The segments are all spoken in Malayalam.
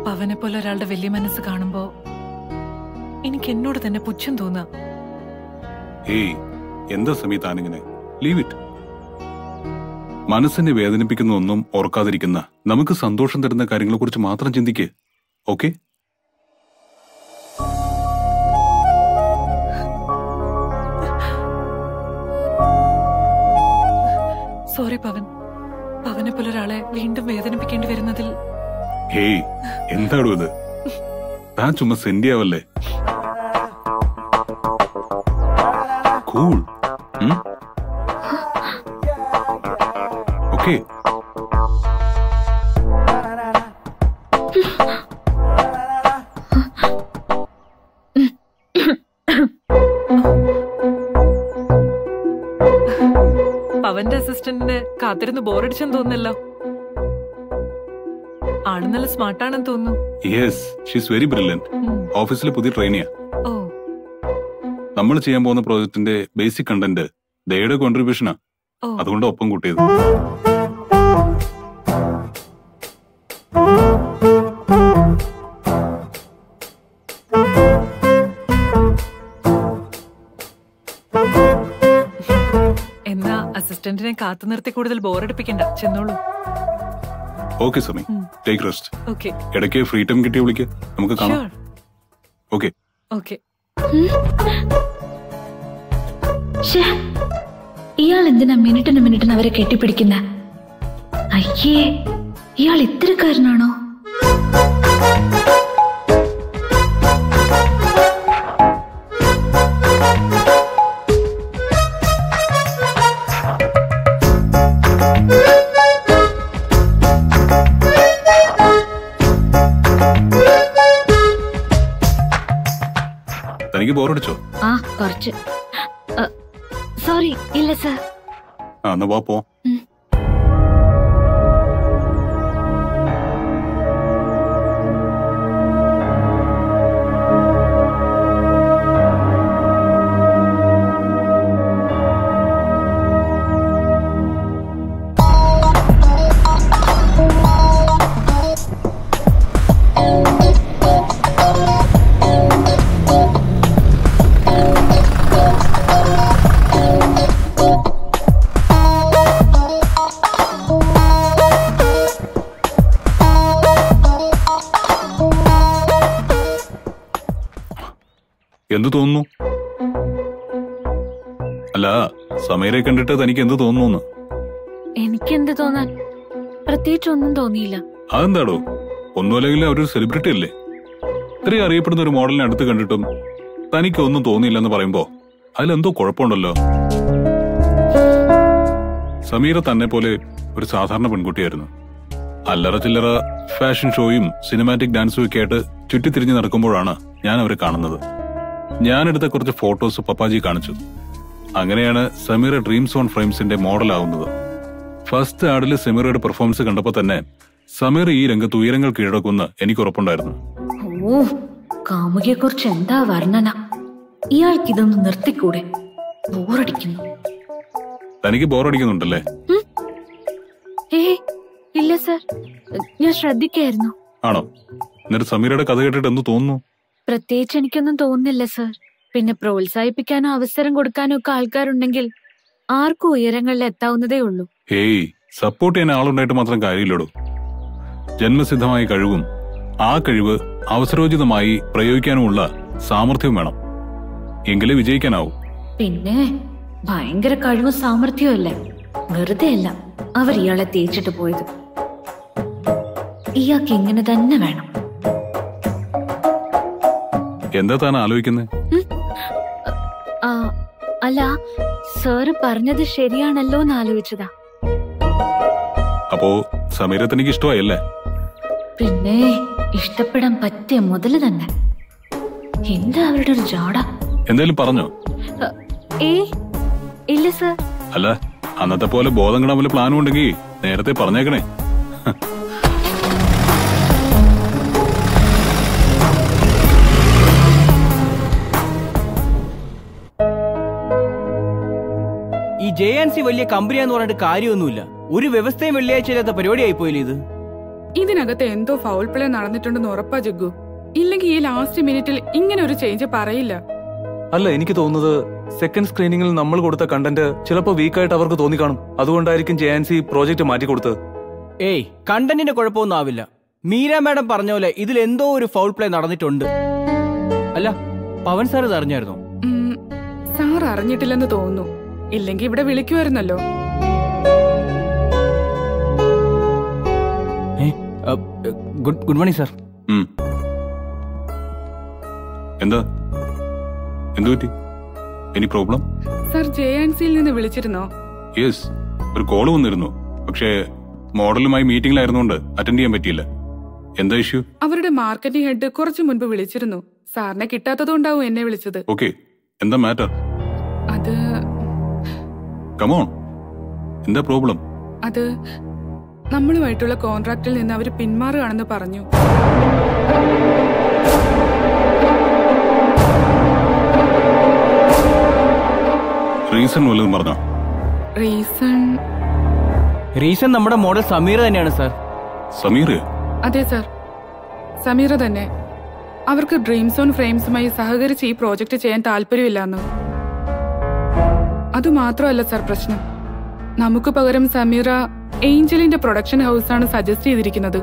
പവനെ പോലെ ഒരാളുടെ വലിയ മനസ്സ് കാണുമ്പോ എനിക്ക് എന്നോട് തന്നെ പുച്ഛം തോന്നുക ഏയ് എന്താ സമീ താനിങ്ങനെ ലീവ് ഇറ്റ് മനസ്സിനെ വേദനിപ്പിക്കുന്ന ഒന്നും ഓർക്കാതിരിക്കുന്ന നമുക്ക് സന്തോഷം തരുന്ന കാര്യങ്ങളെ കുറിച്ച് മാത്രം ചിന്തിക്ക് ഓക്കെ സോറി പവൻ പവനെ പോലെ ഒരാളെ വീണ്ടും വേദനിപ്പിക്കേണ്ടി വരുന്നതിൽ ഹേയ് എന്താടോ ഇത് താൻ ചുമ്മാ സെൻഡി ആവല്ലേ കൂൾ ഓക്കെ പവന്റെ അസിസ്റ്റന്റിന് കാത്തിരുന്ന് ബോറടിച്ചെന്ന് തോന്നുന്നല്ലോ ആള് നല്ല സ്മാർട്ടാണെന്ന് തോന്നുന്നു യെസ് ഷീസ് വെരി ബ്രില്യന്റ് ഉം. ഓഫീസിലെ പുതിയ ട്രെയിനിയാ ഓ നമ്മൾ ചെയ്യാൻ പോകുന്ന പ്രോജക്റ്റിന്റെ ബേസിക് കണ്ടന്റ് ദയുടെ കോൺട്രിബ്യൂഷനാ ഓ അതുകൊണ്ട് ഒപ്പം കൂട്ടിയത് എന്നാ അസിസ്റ്റന്റിനെ കാത്തു നിർത്തി കൂടുതൽ ബോറടിപ്പിക്കണ്ട ചെന്നോളൂ ഓക്കെ സമി ഉം. ടേക്ക് റെസ്റ്റ് ഓക്കെ ഇടയ്ക്ക് ഫ്രീ ടൈം കിട്ടിയ വിളിക്ക് നമുക്ക് കാണാം ഷുവർ ഓക്കെ ഓക്കെ ശ്ശേ, ഇയാൾ എന്തിനാ മിനിറ്റിന് മിനിറ്റിന് അവരെ കെട്ടിപ്പിടിക്കുന്ന അയ്യേ ഇയാൾ ഇത്തരക്കാരനാണോ തനിക്ക് ബോറടിച്ചോ ആ കുറച്ച് സോറി ഇല്ല സർ ആ എന്നാ വാ പോ എന്ത് തോന്നുന്നു അല്ല സമീരെ കണ്ടിട്ട് തനിക്ക് എന്ത് തോന്നുന്നു എനിക്കെന്ത് തോന്നാൻ പ്രത്യേകിച്ച് ഒന്നും തോന്നിയില്ല അതെന്താടോ ഒന്നുമല്ലെങ്കിലും അവരൊരു സെലിബ്രിറ്റി അല്ലേ ഇത്രയും അറിയപ്പെടുന്ന ഒരു മോഡലിനെ അടുത്ത് കണ്ടിട്ടും തനിക്ക് ഒന്നും തോന്നിയില്ലെന്ന് പറയുമ്പോ അതിലെന്തോ കുഴപ്പമുണ്ടല്ലോ സമീറ തന്നെ പോലെ ഒരു സാധാരണ പെൺകുട്ടിയായിരുന്നു അല്ലറ ചില്ലറ ഫാഷൻ ഷോയും സിനിമാറ്റിക് ഡാൻസും ഒക്കെ ആയിട്ട് ചുറ്റിത്തിരിഞ്ഞ് നടക്കുമ്പോഴാണ് ഞാൻ അവരെ കാണുന്നത് ഞാനെടുത്ത കുറച്ച് ഫോട്ടോസ് പപ്പാജി കാണിച്ചു അങ്ങനെയാണ് സമീറ ഡ്രീംസ് ഓൺ ഫ്രെയിംസിന്റെ മോഡലാവുന്നത് ഫസ്റ്റ് ആഡില് സമീറയുടെ പെർഫോമൻസ് കണ്ടപ്പോ തന്നെ സമീർ ഈ രംഗത്ത് ഉയരങ്ങൾ കീഴടക്കുമെന്ന് എനിക്ക് ഉറപ്പുണ്ടായിരുന്നു ഓ കാമുകിയെ കുറിച്ച് എന്താ വർണ്ണന ഇയാൾക്കിതൊന്ന് നിർത്തിക്കൂടെ ബോറടിക്കുന്നു തനിക്ക് ബോറടിക്കുന്നുണ്ടല്ലേ ഏ ഇല്ല സർ ഞാൻ ശ്രദ്ധിക്കായിരുന്നു ആണോ എന്നിട്ട് സമീറയുടെ കഥ കേട്ടിട്ട് എന്ത് തോന്നുന്നു പ്രത്യേകിച്ച് എനിക്കൊന്നും തോന്നുന്നില്ല സർ പിന്നെ പ്രോത്സാഹിപ്പിക്കാനോ അവസരം കൊടുക്കാനോ ഒക്കെ ആൾക്കാരുണ്ടെങ്കിൽ ആർക്കും ഉയരങ്ങളിൽ എത്താവുന്നതേ ഉള്ളൂ ഹേയ് സപ്പോർട്ട് ചെയ്യാൻ ആളുണ്ടായിട്ട് മാത്രം കാര്യമില്ലടോ ജന്മസിദ്ധമായ കഴിവും ആ കഴിവ് അവസരോചിതമായി പ്രയോഗിക്കാനുമുള്ള സാമർഥ്യവും വേണം എങ്കിലേ വിജയിക്കാനാവും പിന്നെ ഭയങ്കര കഴിവും സാമർഥ്യവും അല്ലേ വെറുതെ അല്ല അവർ ഇയാളെ തേച്ചിട്ട് പോയത് ഇയാൾക്ക് ഇങ്ങനെ തന്നെ വേണം എന്താ താൻ ആലോചിക്കുന്നത് ആ, അല്ല സാറ് പറഞ്ഞത് ശരിയാണല്ലോ എന്ന് ആലോചിച്ചതാ അപ്പോ സമീറെ തനിക്ക് ഇഷ്ടമായല്ലേ പിന്നെ ഇഷ്ടപ്പെടാൻ പറ്റിയ മുതല് തന്നെ എന്താ അവരുടെ ഒരു ജാട എന്തായാലും പറഞ്ഞോ അ, ഏ ഇല്ല സർ അല്ല അന്നത്തെ പോലെ ബോധം കിടാൻ വല്ല പ്ലാനും ഉണ്ടെങ്കിൽ നേരത്തെ പറഞ്ഞേക്കണേ ഈ ജെ ആൻഡ് സി വലിയ കമ്പനിയാന്ന് പറഞ്ഞിട്ട് കാര്യമൊന്നുമില്ല ഒരു വ്യവസ്ഥയും വെള്ളിയാഴ്ച ഇല്ലാത്ത പരിപാടിയായി പോയില്ലേ ഇത് ഇതിനകത്ത് എന്തോ ഫൗൾ പ്ലേ നടന്നിട്ടുണ്ടെന്ന് ഉറപ്പാ ജഗ്ഗു ഇല്ലെങ്കിൽ ഈ ലാസ്റ്റ് മിനിറ്റിൽ ഇങ്ങനെ ഒരു ചേഞ്ച് പറയില്ല അല്ല എനിക്ക് തോന്നുന്നത് സെക്കൻഡ് സ്ക്രീനിങ്ങിൽ നമ്മൾ കൊടുത്ത കണ്ടന്റ് ചിലപ്പോൾ വീക്കായിട്ട് അവർക്ക് തോന്നിക്കാണും അതുകൊണ്ടായിരിക്കും ജെ ആൻ സി പ്രോജക്റ്റ് മാറ്റി കൊടുത്തത് ഏയ് കണ്ടന്റിന്റെ കുഴപ്പമൊന്നും ആവില്ല മീര മാഡം പറഞ്ഞ പോലെ ഇതിൽ എന്തോ ഒരു ഫൗൾ പ്ലേ നടന്നിട്ടുണ്ട് അല്ല പവൻ സാർ ഇത് അറിഞ്ഞായിരുന്നോ ഉം, സാർ അറിഞ്ഞിട്ടില്ലെന്ന് തോന്നുന്നു ഇല്ലെങ്കിൽ ഇവിടെ വിളിക്കുമായിരുന്നല്ലോ ഏ ഗുഡ് ഗുഡ് മോർണിംഗ് സാർ ഉം. എന്താ എന്തു പറ്റി any problem sir J and സിയിൽ നിന്ന് വിളിച്ചിരുന്നോ യെസ് ഒരു കോള് വന്നിരുന്നു പക്ഷേ മോഡലുമായി മീറ്റിംഗിലായിരുന്നുകൊണ്ട് അറ്റൻഡ് ചെയ്യാൻ പറ്റിയില്ല എന്താ ഇഷ്യൂ അവരുടെ മാർക്കറ്റിംഗ് ഹെഡ് കുറച്ചു മുൻപ് വിളിച്ചിരുന്നു സാറിനെ കിട്ടാത്തതുകൊണ്ടാവും എന്നെ വിളിച്ചത് ഓക്കെ എന്താ മാറ്റർ അത് കമോൺ എന്താ പ്രോബ്ലം അത് നമ്മളുമായിട്ടുള്ള കോൺട്രാക്റ്റിൽ നിന്ന് അവർ പിന്മാറുകയാണെന്ന് പറഞ്ഞു റീസൺ വല്ലതും പറഞ്ഞോ റീസൺ റീസൺ നമ്മുടെ മോഡൽ സമീർ തന്നെയാണ് സാർ സമീർ അതെ സാർ സമീറ തന്നെ അവർക്ക് ഡ്രീം സോൺ ഫ്രെയിംസുമായി സഹകരിച്ച് ഈ പ്രോജക്റ്റ് ചെയ്യാൻ താല്പര്യമില്ലെന്ന് അതുമാത്രമല്ല സാർ പ്രശ്നം നമുക്ക് പകരം സമീറ ഏഞ്ചലിന്റെ പ്രൊഡക്ഷൻ ഹൗസാണ് സജസ്റ്റ് ചെയ്തിരിക്കുന്നത്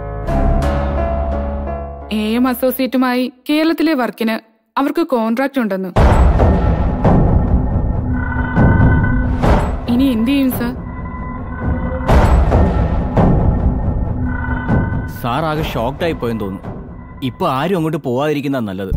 എ എം അസോസിയേറ്റുമായി കേരളത്തിലെ വർക്കിന് അവർക്ക് കോൺട്രാക്ട് ഉണ്ടെന്ന് ഇനി എന്ത് ചെയ്യും സാർ സാർ ആകെ ഷോക്ഡ് ആയി പോയെന്ന് തോന്നുന്നു ഇപ്പൊ ആരും അങ്ങോട്ട് പോവാതിരിക്കുന്ന നല്ലത്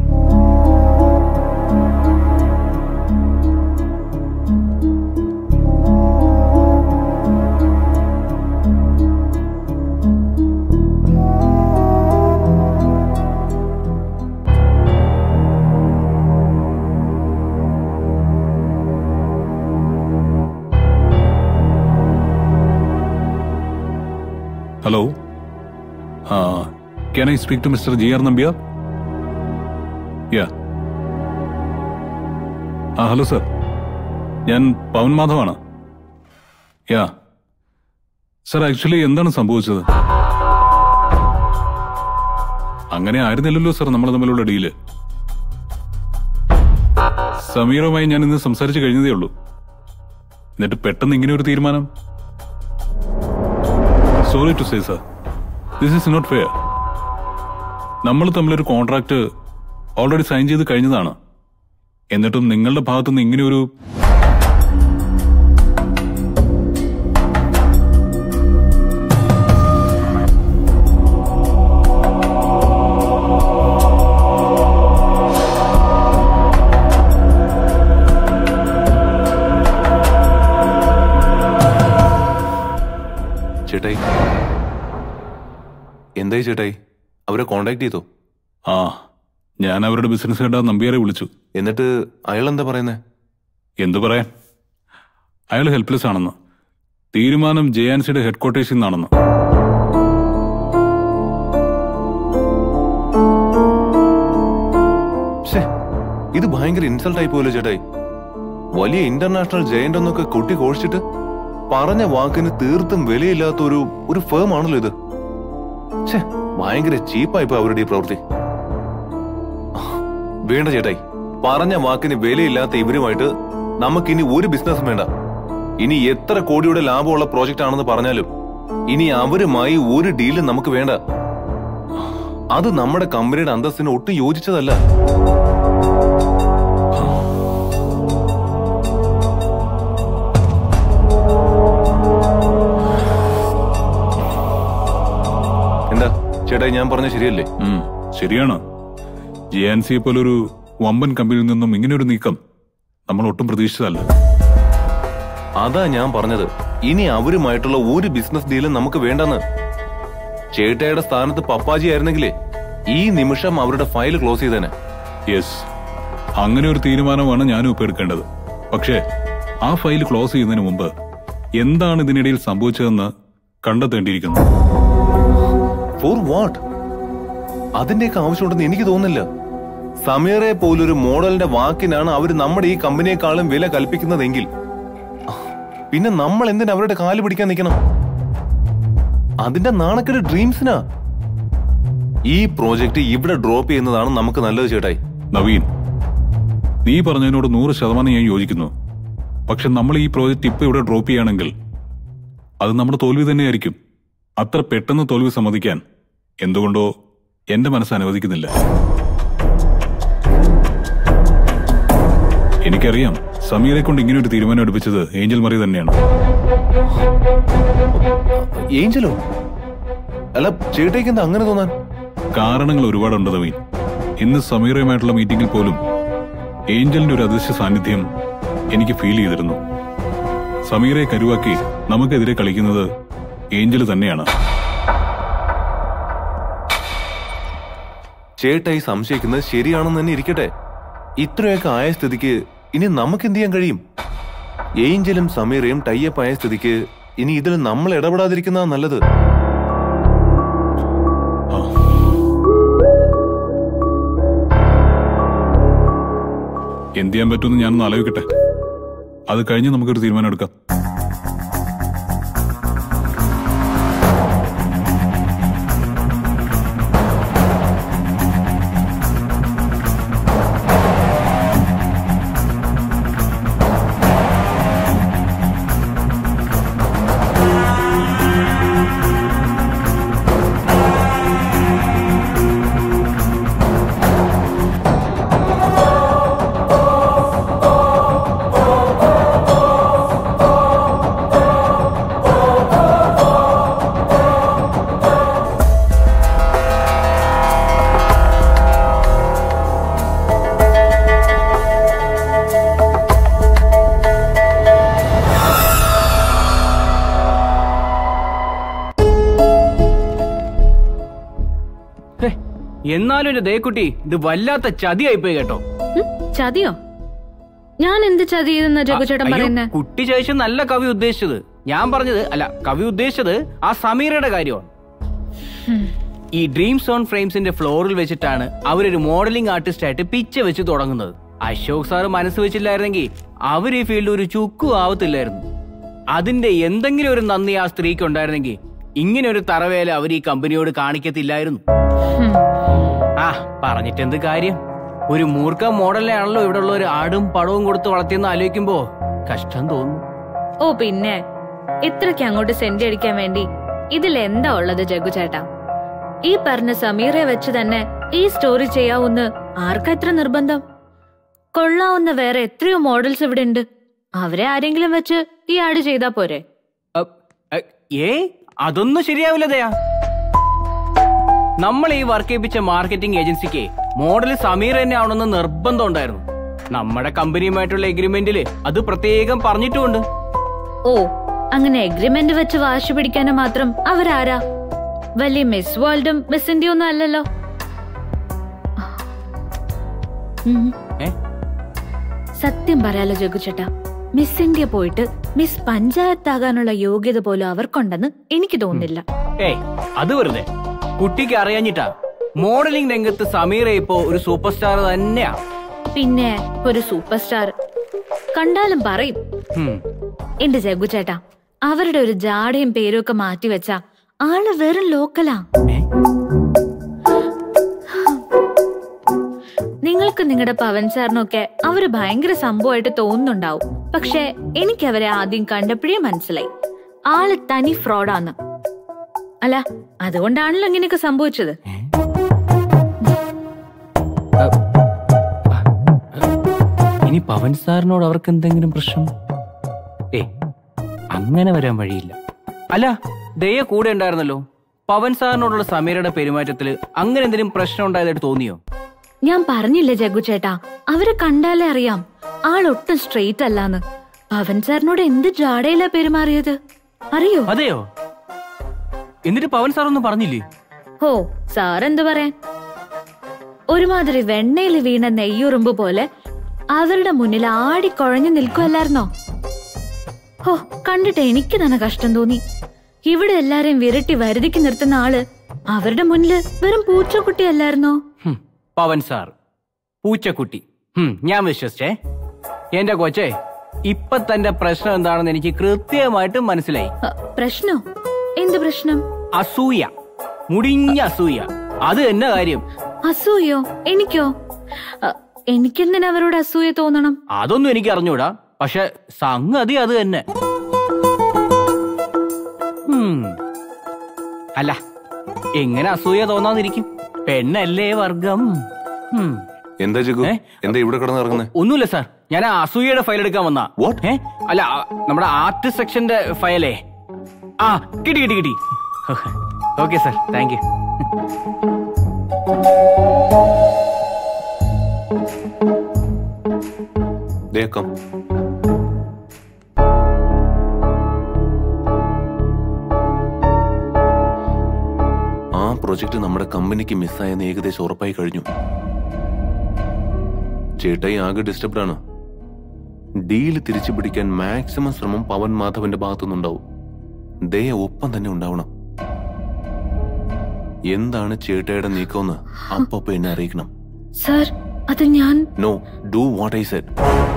hello ah can I speak to mister G R Nambiar yeah ah hello sir ഞാൻ പവൻ മാധവാണ് യാ സർ ആക്ച്വലി എന്താണ് സംഭവിച്ചത് അങ്ങനെ ആയിരുന്നില്ലല്ലോ സർ നമ്മൾ തമ്മിലുള്ള ഡീല് സമീറുമായി ഞാൻ ഇന്ന് സംസാരിച്ചു കഴിഞ്ഞതേ ഉള്ളൂ എന്നിട്ട് പെട്ടെന്ന് ഇങ്ങനെ ഒരു തീരുമാനം sorry to say sir this is not fair നമ്മൾ തമ്മിലൊരു കോൺട്രാക്ട് ഓൾറെഡി സൈൻ ചെയ്ത് കഴിഞ്ഞതാണ് എന്നിട്ടും നിങ്ങളുടെ ഭാഗത്തുനിന്ന് ഇങ്ങനെ ഒരു ചേട്ടായി എന്തായി ചേട്ടായി അവരെ കോണ്ടാക്ട് ചെയ്തോ ആ ഞാൻ അവരുടെ ബിസിനസ് ഹെഡ് നമ്പ്യാരെ വിളിച്ചു എന്നിട്ട് അയാൾ എന്താ പറയുന്നേ എന്തു പറയാൻ അയാൾ ഹെൽപ്ലെസ് ആണെന്ന് തീരുമാനം ജെ ആൻ സിയുടെ ഹെഡ്ക്വാർട്ടേഴ്സിൽ നിന്നാണെന്ന് ശ്ശേ, ഇത് ഭയങ്കര ഇൻസൾട്ട് ആയി പോയല്ലോ ചേട്ടായി വലിയ ഇന്റർനാഷണൽ ജയന്റ് എന്നൊക്കെ കൊട്ടി കോഴിച്ചിട്ട് പറഞ്ഞ വാക്കിന് തീർത്തും വിലയില്ലാത്ത ഒരു ഒരു ഫേം ആണല്ലോ ഇത് ഛേ ഭയങ്കര ചീപ്പായി പോയി അവരുടെ ഈ പ്രവൃത്തി വേണ്ട ചേട്ടായി പറഞ്ഞ വാക്കിന് വിലയില്ലാത്ത ഇവരുമായിട്ട് നമുക്കിനി ഒരു ബിസിനസ്സും വേണ്ട ഇനി എത്ര കോടിയുടെ ലാഭമുള്ള പ്രോജക്റ്റ് ആണെന്ന് പറഞ്ഞാലും ഇനി അവരുമായി ഒരു ഡീലും നമുക്ക് വേണ്ട അത് നമ്മുടെ കമ്പനിയുടെ അന്തസ്സിന് ഒട്ടും യോജിച്ചതല്ല എന്താ ചേട്ടായി ഞാൻ പറഞ്ഞ ശരിയല്ലേ ഉം, ശരിയാണ് ജെ ആൻ സിയെ പോലൊരു വമ്പൻ കമ്പനിയിൽ നിന്നും ഇങ്ങനെ ഒരു നീക്കം നമ്മൾ ഒട്ടും പ്രതീക്ഷിച്ചതല്ല അതാ ഞാൻ പറഞ്ഞത് ഇനി അവരുമായിട്ടുള്ള ഒരു ബിസിനസ് ഡീലും നമുക്ക് വേണ്ടെന്ന് ചേട്ടയുടെ സ്ഥാനത്ത് പപ്പാജി ആയിരുന്നെങ്കിലേ ഈ നിമിഷം അവരുടെ ഫയൽ ക്ലോസ് ചെയ്തേനെ യെസ് അങ്ങനെ ഒരു തീരുമാനമാണ് ഞാനും ഇപ്പൊ എടുക്കേണ്ടത് പക്ഷേ ആ ഫയൽ ക്ലോസ് ചെയ്യുന്നതിന് മുമ്പ് എന്താണ് ഇതിനിടയിൽ സംഭവിച്ചതെന്ന് കണ്ടെത്തേണ്ടിയിരിക്കുന്നു ഫോർ വാട്ട് അതിന്റെയൊക്കെ ആവശ്യമുണ്ടെന്ന് എനിക്ക് തോന്നുന്നില്ല സമീറെ പോലൊരു മോഡലിന്റെ വാക്കിനാണ് അവർ നമ്മുടെ ഈ കമ്പനിയെക്കാളും വില കൽപ്പിക്കുന്നതെങ്കിൽ പിന്നെ നമ്മൾ എന്തിനാ അവരുടെ കാല് പിടിക്കാൻ നിൽക്കണം അതിന്റെ നാണക്കേട് ഡ്രീംസിനാ ഈ പ്രോജക്റ്റ് ഇവിടെ ഡ്രോപ്പ് ചെയ്യുന്നതാണ് നമുക്ക് നല്ലത് ചേട്ടായി നവീൻ നീ പറഞ്ഞതിനോട് നൂറ് ശതമാനം ഞാൻ യോജിക്കുന്നു പക്ഷെ നമ്മൾ ഈ പ്രോജക്റ്റ് ഇപ്പൊ ഇവിടെ ഡ്രോപ്പ് ചെയ്യുകയാണെങ്കിൽ അത് നമ്മുടെ തോൽവി തന്നെയായിരിക്കും അത്ര പെട്ടെന്ന് തോൽവി സമ്മതിക്കാൻ എന്തുകൊണ്ടോ എന്റെ മനസ്സ് അനുവദിക്കുന്നില്ല എനിക്കറിയാം സമീറെ കൊണ്ട് ഇങ്ങനെ ഒരു തീരുമാനം എടുപ്പിച്ചത് ഏഞ്ചൽ മറി തന്നെയാണ് ഏഞ്ചലോ അല്ല ചേട്ടയ്ക്ക് എന്താ അങ്ങനെ തോന്നാൻ കാരണങ്ങൾ ഒരുപാടുണ്ട് നവീൻ ഇന്ന് സമീറയുമായിട്ടുള്ള മീറ്റിംഗിൽ പോലും ഏഞ്ചലിന്റെ ഒരു അദൃശ്യ സാന്നിധ്യം എനിക്ക് ഫീൽ ചെയ്തിരുന്നു സമീറയെ കരുവാക്കി നമുക്കെതിരെ കളിക്കുന്നത് ഏഞ്ചൽ തന്നെയാണ് ചേട്ടായി സംശയിക്കുന്നത് ശരിയാണെന്ന് തന്നെ ഇരിക്കട്ടെ ഇത്രയൊക്കെ ആയ സ്ഥിതിക്ക് ഇനി നമുക്ക് എന്ത് ചെയ്യാൻ കഴിയും ഏഞ്ചലും സമീറയും ടൈപ്പ് ആയ സ്ഥിതിക്ക് ഇനി ഇതിൽ നമ്മൾ ഇടപെടാതിരിക്കുന്നതാ നല്ലത് ആ. എന്ത് ചെയ്യാൻ പറ്റുമെന്ന് ഞാനൊന്ന് ആലോചിക്കട്ടെ അത് കഴിഞ്ഞ് നമുക്കൊരു തീരുമാനം എടുക്കാം ഹേ, എന്നാലും എന്റെ ദേക്കുട്ടി ഇത് വല്ലാത്ത ചതിയായിപ്പോയി കേട്ടോ ഉം, ചതിയോ ഞാൻ എന്ത് ചതി ചെയ്തെന്ന ജഗുചേട്ടൻ അയ്യോ, പറയുന്നേ കുട്ടി ചോദിച്ച നല്ല കവി ഉദ്ദേശിച്ചത് ഞാൻ പറഞ്ഞത് അല്ല കവി ഉദ്ദേശിച്ചത് ആ സമീറയുടെ കാര്യമാണ് ഈ ഡ്രീം സോൺ ഫ്രെയിംസിന്റെ ഫ്ലോറിൽ വെച്ചിട്ടാണ് അവരൊരു മോഡലിംഗ് ആർട്ടിസ്റ്റ് ആയിട്ട് പിച്ച വെച്ച് തുടങ്ങുന്നത് അശോക് സാറ് മനസ്സ് വെച്ചില്ലായിരുന്നെങ്കിൽ അവർ ഈ ഫീൽഡിൽ ഒരു ചുക്കും ആവത്തില്ലായിരുന്നു അതിന്റെ എന്തെങ്കിലും ഒരു നന്ദി ആ സ്ത്രീക്ക് ഉണ്ടായിരുന്നെങ്കിൽ ഇങ്ങനെ ഒരു തറവേല അവർ ഈ കമ്പനിയോട് കാണിക്കത്തില്ലായിരുന്നു ഹും. ആ പറഞ്ഞിട്ട് എന്ത് കാര്യം ഒരു മൂർഖ മോഡലിനാണല്ലോ ഇവിടെ ഉള്ള ഒരു ആടും പടവും കൊടുത്ത് വളർത്തിയെന്ന് ആലോചിക്കുമ്പോ കഷ്ടം തോന്നുന്നു ഓ പിന്നെ ഇത്രയ്ക്ക് അങ്ങോട്ട് സെന്റ് അടിക്കാൻ വേണ്ടി ഇതിൽ എന്താ ഉള്ളത് ജഗുചേട്ടാ ഈ പറഞ്ഞ സമീറെ വെച്ച് തന്നെ ഈ സ്റ്റോറി ചെയ്യാവുന്ന ആർക്കാ ഇത്ര നിർബന്ധം കൊള്ളാവുന്ന വേറെ എത്രയോ മോഡൽസ് ഇവിടെ ഉണ്ട് അവരെ ആരെങ്കിലും വെച്ച് ഈ ആഡ് ചെയ്താ പോരെ അ- അ- ഏ അതൊന്നും ശരിയാവില്ല ദയാ നമ്മൾ ഈ വർക്ക് ചെയ്യിപ്പിച്ച മാർക്കറ്റിംഗ് ഏജൻസിക്ക് മോഡൽ സമീർ തന്നെ ആവണമെന്ന് നിർബന്ധം ഉണ്ടായിരുന്നു നമ്മുടെ കമ്പനിയുമായിട്ടുള്ള എഗ്രിമെന്റില് അത് പ്രത്യേകം പറഞ്ഞിട്ടുമുണ്ട് ഓ അങ്ങനെ എഗ്രിമെന്റ് വെച്ച് വാശി പിടിക്കാനും മാത്രം അവരാരാ വലിയ മിസ് വേൾഡും മിസ് ഇന്ത്യ ഒന്നും അല്ലല്ലോ ഉം. ഏ സത്യം പറയാലോ ജഗുചേട്ടാ മിസ് ഇന്ത്യ പോയിട്ട് മിസ് പഞ്ചായത്താകാനുള്ള യോഗ്യത പോലും അവർക്കുണ്ടെന്ന് എനിക്ക് തോന്നുന്നില്ല ഏയ് അത് വെറുതെ കുട്ടിക്ക് അറിയാഞ്ഞിട്ടാ മോഡലിംഗ് രംഗത്ത് സമീറ ഇപ്പോ ഒരു സൂപ്പർ സ്റ്റാർ തന്നെയാ പിന്നെ ഒരു സൂപ്പർ സ്റ്റാർ കണ്ടാലും പറയും ഹും. എന്റെ ജഗുചേട്ടാ അവരുടെ ഒരു ജാടയും പേരും ഒക്കെ മാറ്റി വെച്ച ആള് വെറും ലോക്കലാ ഏ? നിങ്ങൾക്ക് നിങ്ങളുടെ പവൻ സാറിനൊക്കെ അവര് ഭയങ്കര സംഭവമായിട്ട് തോന്നുന്നുണ്ടാവും പക്ഷെ എനിക്ക് അവരെ ആദ്യം കണ്ടപ്പോഴേ മനസ്സിലായി ആള് തനി ഫ്രോഡാന്ന് അല്ല അതുകൊണ്ടാണല്ലോ ഇങ്ങനെയൊക്കെ സംഭവിച്ചത് ഇനി പവൻ സാറിനോട് അവർക്ക് എന്തെങ്കിലും പ്രശ്നം ഏ അങ്ങനെ വരാൻ വഴിയില്ല അല്ല ദയ കൂടെ ഉണ്ടായിരുന്നല്ലോ പവൻ സാറിനോടുള്ള സമീരയുടെ പെരുമാറ്റത്തില് അങ്ങനെ എന്തെങ്കിലും പ്രശ്നം ഉണ്ടായതായിട്ട് തോന്നിയോ ഞാൻ പറഞ്ഞില്ലേ ജഗു ചേട്ടാ അവരെ കണ്ടാലേ അറിയാം ആളൊട്ടും സ്ട്രെയിറ്റ് അല്ലാന്ന് പവൻ സാറിനോട് എന്ത് ജാടയിലാ പെരുമാറിയത് അറിയോ അതെയോ എന്നിട്ട് പവൻ സാർ ഒന്നും പറഞ്ഞില്ലേ ഓ സാർ എന്തു പറയാൻ ഒരുമാതിരി വെണ്ണയിൽ വീണ നെയ്യുറുമ്പ് പോലെ അവരുടെ മുന്നിൽ ആടിക്കൊഴഞ്ഞു നിൽക്കുമല്ലായിരുന്നോ ഹോ കണ്ടിട്ട് എനിക്ക് തന്നെ കഷ്ടം തോന്നി ഇവിടെ എല്ലാരെയും വിരട്ടി വരുതിക്ക് നിർത്തുന്ന ആള് അവരുടെ മുന്നില് വെറും പൂച്ചക്കുട്ടിയല്ലായിരുന്നോ ഹും, പവൻ സാർ പൂച്ചക്കുട്ടി ഹും, ഞാൻ വിശ്വസിച്ചേ എന്റെ കൊച്ചേ ഇപ്പൊ തന്റെ പ്രശ്നം എന്താണെന്ന് എനിക്ക് കൃത്യമായിട്ട് മനസ്സിലായി അ, പ്രശ്നോ എന്ത് പ്രശ്നം അസൂയ മുടിഞ്ഞ അസൂയ അത് തന്നെ കാര്യം അസൂയോ എനിക്കോ അ, എനിക്കെന്തിനാ അവരോട് അസൂയ തോന്നണം അതൊന്നും എനിക്ക് അറിഞ്ഞൂടാ പക്ഷെ സംഗതി അത് തന്നെ ഉം. അല്ല എങ്ങനെ അസൂയ തോന്നാതിരിക്കും പെണ്ണല്ലേ വർഗം ഉം. എന്താ ചിക്കു ഏ? എന്താ ഇവിടെ കിടന്ന് ഇറങ്ങുന്നത് ഒന്നുമില്ല സാർ ഞാൻ ആ അസൂയയുടെ ഫയൽ എടുക്കാൻ വന്നാ What? ഏ അല്ല ആ, നമ്മുടെ ആർട്ട് സെക്ഷന്റെ ഫയലേ ആ കിട്ടി കിട്ടി കിട്ടി ഓക്കെ സാർ താങ്ക് യു ദേക്കം ആ പ്രൊജക്ട് നമ്മുടെ കമ്പനിക്ക് മിസ്സായെന്ന് ഏകദേശം ഉറപ്പായി കഴിഞ്ഞു ചേട്ടായി ആകെ ഡിസ്റ്റർബ്ഡ് ആണ് ഡീല് തിരിച്ചു പിടിക്കാൻ മാക്സിമം ശ്രമം പവൻ മാധവന്റെ ഭാഗത്തുനിന്നുണ്ടാവും ദയ ഒപ്പം തന്നെ ഉണ്ടാവണം എന്താണ് ചേട്ടായുടെ നീക്കമെന്ന് അപ്പൊ എന്നെ അറിയിക്കണം സർ അത് ഞാൻ no do what I said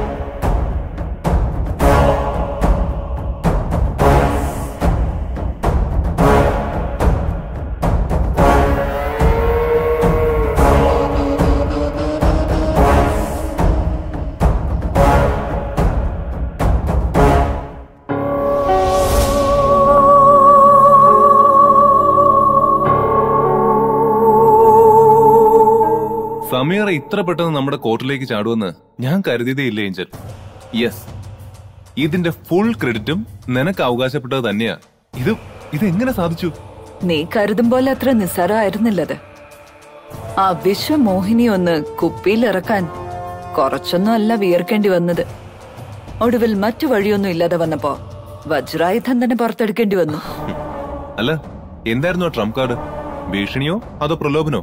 Sameera ഇത്ര പെട്ടെന്ന് നമ്മുടെ കോർട്ടിലേക്ക് ചാടുമെന്ന് ഞാൻ കരുതിയതേ ഇല്ല ഏഞ്ചൽ യെസ് ഇതിന്റെ ഫുൾ ക്രെഡിറ്റും നിനക്ക് അവകാശപ്പെട്ടത് തന്നെയാ ഇത് ഇതെങ്ങനെ സാധിച്ചു നീ കരുതും പോലെ അത്ര നിസ്സാരമായിരുന്നില്ലത് ആ വിശ്വമോഹിനി ഒന്ന് കുപ്പിയിലിറക്കാൻ കുറച്ചൊന്നും അല്ല വിയർക്കേണ്ടി വന്നത് ഒടുവിൽ മറ്റു വഴിയൊന്നും ഇല്ലാതെ വന്നപ്പോ വജ്രായുധം തന്നെ പുറത്തെടുക്കേണ്ടി വന്നു അല്ല എന്തായിരുന്നു ആ ട്രംപ് കാർഡ് ഭീഷണിയോ അതോ പ്രലോഭനോ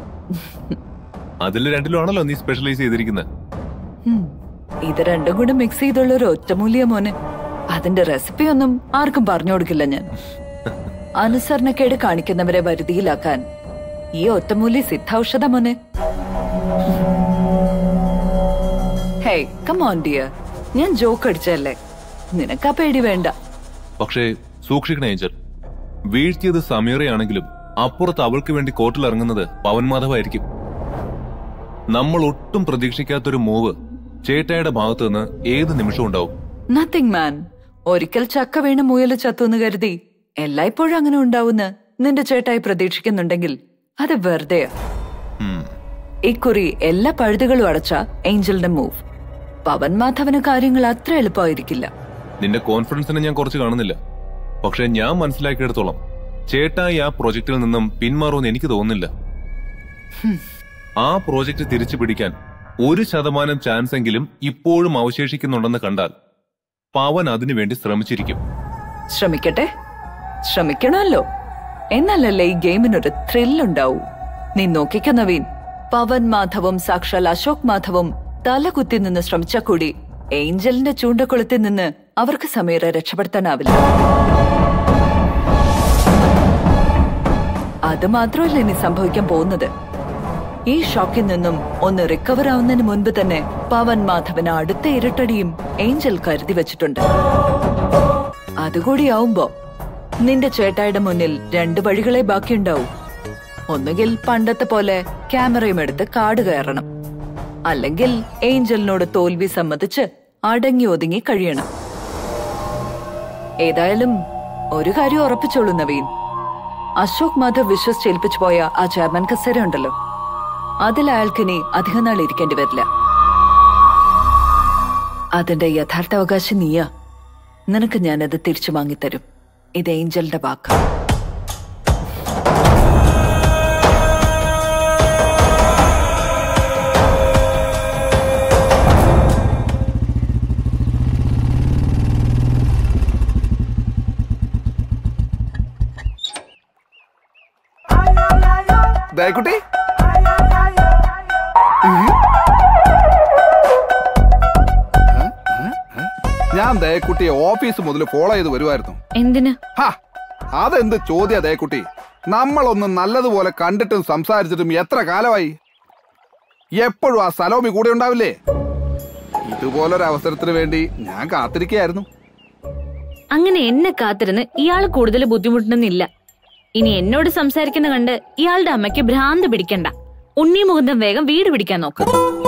അതിൽ രണ്ടിലും ആണല്ലോ നീ സ്പെഷ്യലൈസ് ചെയ്തിരിക്കുന്നത് ഹും, ഇത് രണ്ടും കൂടെ മിക്സ് ചെയ്തുള്ള ഒരു ഒറ്റമൂലിയ മോന് അതിന്റെ റെസിപ്പി ഒന്നും ആർക്കും പറഞ്ഞു കൊടുക്കില്ല ഞാൻ അനുസരണക്കേട് കാണിക്കുന്നവരെ വരുതിയിലാക്കാൻ ഈ ഒറ്റമൂലി സിദ്ധൌഷധ മോനെ ഹേയ് കമോൺ ഡിയർ ഞാൻ ജോക്ക് അടിച്ചല്ലേ നിനക്കാ പേടി വേണ്ട പക്ഷേ സൂക്ഷിക്കണേ ഏഞ്ചൽ വീഴ്ത്തിയത് സമീറയാണെങ്കിലും അപ്പുറത്ത് അവൾക്ക് വേണ്ടി കോർട്ടിൽ ഇറങ്ങുന്നത് പവൻ മാധവായിരിക്കും നമ്മൾ ഒട്ടും പ്രതീക്ഷിക്കാത്തൊരു മൂവ് ചേട്ടായുടെ ഭാഗത്തു നിന്ന് ഏത് നിമിഷവും ഉണ്ടാവും നത്തിങ് മാൻ ഒരിക്കൽ ചക്ക വീണ് മുയല് ചത്തുന്ന് കരുതി എല്ലായ്പ്പോഴും അങ്ങനെ ഉണ്ടാവുന്ന് നിന്റെ ചേട്ടായി പ്രതീക്ഷിക്കുന്നുണ്ടെങ്കിൽ അത് വെറുതെയാ ഉം. ഇക്കുറി എല്ലാ പഴുതുകളും അടച്ച ഏഞ്ചലിന്റെ മൂവ് പവൻ മാധവന് കാര്യങ്ങൾ അത്ര എളുപ്പമായിരിക്കില്ല നിന്റെ കോൺഫിഡൻസിനെ ഞാൻ കുറച്ച് കാണുന്നില്ല പക്ഷെ ഞാൻ മനസ്സിലാക്കിയെടുത്തോളം ചേട്ടായി ആ പ്രോജക്റ്റിൽ നിന്നും പിന്മാറുമെന്ന് എനിക്ക് തോന്നുന്നില്ല ആ പ്രോജക്റ്റ് തിരിച്ചു പിടിക്കാൻ ഒരു ശതമാനം ചാൻസ് എങ്കിലും ഇപ്പോഴും അവശേഷിക്കുന്നുണ്ടെന്ന് കണ്ടാൽ പവൻ അതിനുവേണ്ടി ശ്രമിച്ചിരിക്കും ശ്രമിക്കട്ടെ ശ്രമിക്കണമല്ലോ എന്നാലല്ലേ ഈ ഗെയിമിനൊരു ത്രില്ലുണ്ടാവൂ നീ നോക്കിക്ക നവീൻ പവൻ മാധവും സാക്ഷാൽ അശോക് മാധവും തലകുത്തി നിന്ന് ശ്രമിച്ച കൂടി ഏഞ്ചലിന്റെ ചൂണ്ടക്കുളത്തിൽ നിന്ന് അവർക്ക് സമീറെ രക്ഷപ്പെടുത്താനാവില്ല അത് മാത്രമല്ല ഇനി സംഭവിക്കാൻ പോകുന്നത് ഈ ഷോക്കിൽ നിന്നും ഒന്ന് റിക്കവർ ആവുന്നതിന് മുൻപ് തന്നെ പവൻ മാധവന് അടുത്ത ഇരട്ടടിയും ഏഞ്ചൽ കരുതി വെച്ചിട്ടുണ്ട് അതുകൂടിയാവുമ്പോ നിന്റെ ചേട്ടായുടെ മുന്നിൽ രണ്ട് വഴികളെ ബാക്കിയുണ്ടാവും ഒന്നുകിൽ പണ്ടത്തെ പോലെ ക്യാമറയും എടുത്ത് കാട് കയറണം അല്ലെങ്കിൽ ഏഞ്ചലിനോട് തോൽവി സമ്മതിച്ച് അടങ്ങി ഒതുങ്ങി കഴിയണം ഏതായാലും ഒരു കാര്യം ഉറപ്പിച്ചോളൂ നവീൻ അശോക് മാധവ് വിശ്വസിച്ചേൽപ്പിച്ചു പോയ ആ ചെയർമാൻ കസേര ഉണ്ടല്ലോ അതിൽ അയാൾക്കിനി അധികനാൾ ഇരിക്കേണ്ടി വരില്ല അതിന്റെ യഥാർത്ഥ അവകാശം നീയാ നിനക്ക് ഞാനത് തിരിച്ചു വാങ്ങിത്തരും ഇത് ഏഞ്ചലിന്റെ വാക്ക് ദയക്കുട്ടി ഞാൻ ദയക്കുട്ടിയെ ഓഫീസ് മുതൽ ഫോളോ ചെയ്ത് വരുമായിരുന്നു എന്തിന് ഹാ അതെന്ത് ചോദ്യ ദയക്കുട്ടി നമ്മളൊന്ന് നല്ലതുപോലെ കണ്ടിട്ടും സംസാരിച്ചിട്ടും എത്ര കാലമായി എപ്പോഴും ആ സലോമി കൂടെ ഉണ്ടാവില്ലേ ഇതുപോലൊരു അവസരത്തിന് വേണ്ടി ഞാൻ കാത്തിരിക്കുകയായിരുന്നു അങ്ങനെ എന്നെ കാത്തിരുന്ന് ഇയാൾ കൂടുതൽ ബുദ്ധിമുട്ടണമെന്നില്ല ഇനി എന്നോട് സംസാരിക്കുന്ന കണ്ട് ഇയാളുടെ അമ്മയ്ക്ക് ഭ്രാന്ത് പിടിക്കണ്ട ഉണ്ണി മുകുന്ദം വേഗം വീട് പിടിക്കാൻ നോക്ക്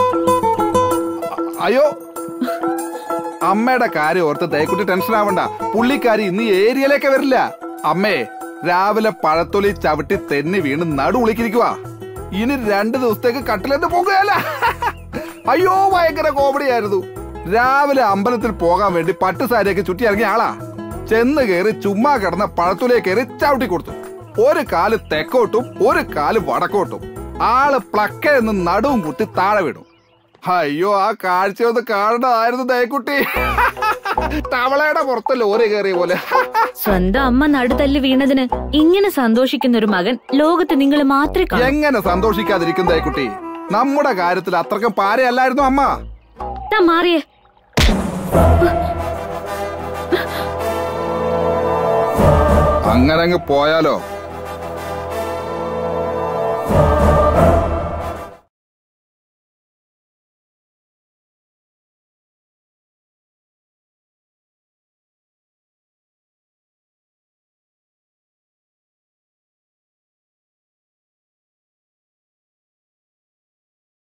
അയ്യോ അമ്മയുടെ കാര്യം ഓർത്ത് തേക്കുട്ടി ടെൻഷൻ ആവണ്ട പുള്ളിക്കാരി ഇന്ന് ഈ ഏരിയയിലേക്ക് വരില്ല അമ്മേ രാവിലെ പഴത്തൊലി ചവിട്ടി തെന്നി വീണ് നടു ഉളിക്കിരിക്കുക ഇനി രണ്ടു ദിവസത്തേക്ക് കട്ടിലെന്ന് പോകുകയല്ല അയ്യോ ഭയങ്കര കോമഡി ആയിരുന്നു രാവിലെ അമ്പലത്തിൽ പോകാൻ വേണ്ടി പട്ട് സാരിയൊക്കെ ചുറ്റി ഇറങ്ങിയ ആളാ ചെന്ന് കയറി ചുമ്മാ കിടന്ന പഴത്തൊലിയെ കയറി ചവിട്ടി കൊടുത്തു ഒരു കാല് തെക്കോട്ടും ഒരു കാല് വടക്കോട്ടും ആള് പ്ലക്ക എന്ന് നടുവും കുത്തി താഴെ വീണു അയ്യോ ആ കാഴ്ച ഒന്ന് കാണണമായിരുന്നു ദയക്കുട്ടി തവളയുടെ പുറത്ത് ലോറി കയറിയ പോലെ സ്വന്തം അമ്മ നടുതല്ലി വീണതിന് ഇങ്ങനെ സന്തോഷിക്കുന്ന ഒരു മകൻ ലോകത്ത് നിങ്ങൾ മാത്രമേ കാണൂ എങ്ങനെ സന്തോഷിക്കാതിരിക്കും ദയക്കുട്ടി നമ്മുടെ കാര്യത്തിൽ അത്രക്കും പാരയല്ലായിരുന്നു അമ്മ താ മാറിയേ അങ്ങനെ അങ്ങ് പോയാലോ